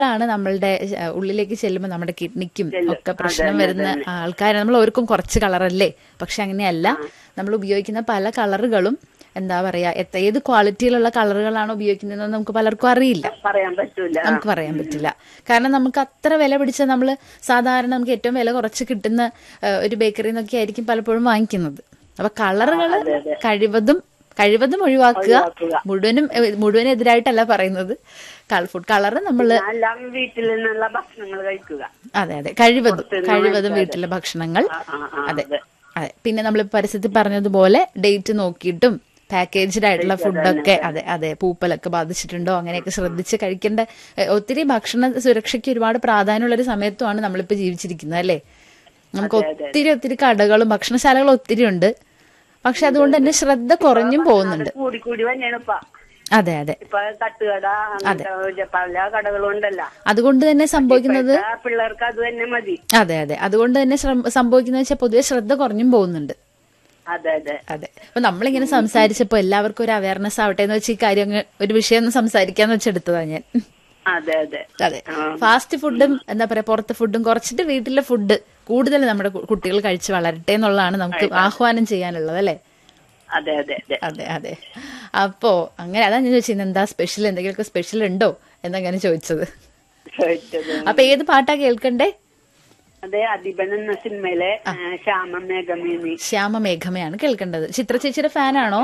ാണ് നമ്മളുടെ ഏഹ്, ഉള്ളിലേക്ക് ചെല്ലുമ്പോൾ നമ്മുടെ കിഡ്നിക്കും ചെല്ലും. ഒക്കെ പ്രശ്നം അതന്നെ, വരുന്ന ആൾക്കാർ നമ്മൾ ഓർക്കും കുറച്ച് കളറല്ലേ പക്ഷെ അങ്ങനെയല്ല നമ്മൾ ഉപയോഗിക്കുന്ന പല കളറുകളും എന്താ പറയാ എത്ര ഏത് ക്വാളിറ്റിയിലുള്ള കളറുകളാണ് ഉപയോഗിക്കുന്നതെന്ന് നമുക്ക് പലർക്കും അറിയില്ല പറയാൻ പറ്റൂല നമുക്ക് പറയാൻ പറ്റില്ല കാരണം നമുക്ക് അത്ര വില പിടിച്ച നമ്മൾ സാധാരണ നമുക്ക് ഏറ്റവും വില കുറച്ച് കിട്ടുന്ന ഏഹ്, ഒരു ബേക്കറിയിൽ നിന്നൊക്കെ ആയിരിക്കും പലപ്പോഴും വാങ്ങിക്കുന്നത് അപ്പൊ കളറുകൾ കഴിവതും കഴിവതും ഒഴിവാക്കുക ഒഴിവാക്കുക. മുഴുവനും ഏഹ്, മുഴുവനും എതിരായിട്ടല്ല പറയുന്നത് ഫുഡ് കളറ് നമ്മള് എല്ലാം വീട്ടിൽ നിന്നുള്ള ഭക്ഷണങ്ങൾ കഴിക്കുക അതെ അതെ കഴിവതും പുറത്തുനിന്ന് കഴിവതും വാങ്ങിക്കാതെ. വീട്ടിലെ ഭക്ഷണങ്ങൾ ആ, ആ, ആ, അതെ അതെ. അതെ പിന്നെ നമ്മൾ പരസ്യത്തിൽ പറഞ്ഞതുപോലെ ഡേറ്റ് നോക്കിയിട്ടും പാക്കേജ്ഡ് ആയിട്ടുള്ള ഫുഡൊക്കെ അതെ അതെ പൂപ്പലൊക്കെ ബാധിച്ചിട്ടുണ്ടോ അങ്ങനെയൊക്കെ ശ്രദ്ധിച്ച് കഴിക്കേണ്ട എ, ഒത്തിരി ഭക്ഷണ സുരക്ഷയ്ക്ക് ഒരുപാട് പ്രാധാന്യമുള്ള ഒരു സമയത്തുമാണ് നമ്മളിപ്പോ ജീവിച്ചിരിക്കുന്നത് അല്ലേ നമുക്ക് ഒത്തിരി ഒത്തിരി കടകളും ഭക്ഷണശാലകളും ഒത്തിരി ഉണ്ട് പക്ഷെ അതുകൊണ്ട് തന്നെ ശ്രദ്ധ കുറഞ്ഞും പോകുന്നുണ്ട് അത് കൂടി കൂടി തന്നെയാണ് ഇപ്പൊ അതെ അതെ ഇപ്പൊ തട്ടുകട അങ്ങനത്തെ പല കടകളും ഉണ്ടല്ലോ അതുകൊണ്ട് തന്നെ സംഭവിക്കുന്നത് ഇപ്പോഴത്തെ പിള്ളേർക്ക് അത് തന്നെ മതി അതെ അതെ അതുകൊണ്ട് തന്നെ ശ്രം- സംഭവിക്കുന്നത് വെച്ചാൽ പൊതുവെ ശ്രദ്ധ കുറഞ്ഞും പോകുന്നുണ്ട് അതെ അതെ അതെ അപ്പൊ നമ്മളിങ്ങനെ സംസാരിച്ചപ്പോ എല്ലാവർക്കും ഒരു അവയർനെസ് ആവട്ടെ എന്ന് വെച്ച് ഈ കാര്യം അങ്ങ് ഒരു വിഷയം ഒന്ന് സംസാരിക്കാന്ന് വെച്ചെടുത്തതാ ഞാൻ അതെ അതെ അതെ ഫാസ്റ്റ് ഫുഡും എന്താ പറയാ പുറത്തെ ഫുഡും കുറച്ചിട്ട് വീട്ടിലെ ഫുഡ് കൂടുതൽ നമ്മുടെ കു- കുട്ടികൾ കഴിച്ച് വളരട്ടെ എന്നുള്ളതാണ് നമുക്ക് ആഹ്വാനം ചെയ്യാനുള്ളത് അല്ലേ അതെ അതെ അതെ അതെ അതെ അപ്പോ അങ്ങനെ അതാ ഞാൻ ചോദിച്ചത് എന്താ സ്പെഷ്യൽ എന്തെങ്കിലുമൊക്കെ സ്പെഷ്യൽ ഉണ്ടോ എന്നങ്ങനെ ചോദിച്ചത് ചോദിച്ചത് അപ്പൊ ഏത് പാട്ടാ കേൾക്കണ്ടേ അതെ അതിബൻ എന്ന സിനിമയിലെ ആ, ശ്യാമ മേഘമീനി ശ്യാമമേഘമയാണ് കേൾക്കേണ്ടത് ചിത്ര ചേച്ചിയുടെ ഫാനാണോ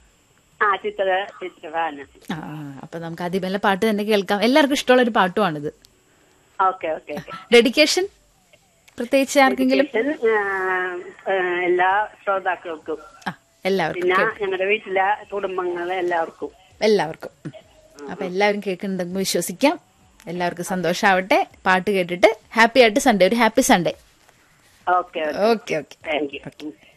ആ ചിത്ര ചിത്രഭാന ആ ആ, അപ്പൊ നമുക്ക് അതിബല്ല പാട്ട് തന്നെ കേൾക്കാം എല്ലാവർക്കും ഇഷ്ടമുള്ള ഒരു പാട്ടുമാണിത് ഓക്കെ ഓക്കെ ഓക്കെ ഡെഡിക്കേഷൻ പ്രത്യേകിച്ച് ആർക്കെങ്കിലും ആ, ആ, എല്ലാ ശ്രോതാക്കൾക്കും ആ എല്ലാവർക്കും പിന്നെ ഞങ്ങളുടെ വീട്ടിലെ കുടുംബങ്ങളെ എല്ലാവർക്കും എല്ലാവർക്കും ഉം. അപ്പൊ എല്ലാവരും കേൾക്കുന്നുണ്ടെന്ന് വിശ്വസിക്കാം എല്ലാവർക്കും സന്തോഷാവട്ടെ പാട്ട് കേട്ടിട്ട് ഹാപ്പി ആയിട്ട് സൺഡേ ഒരു happy Sunday okay okay okay thank U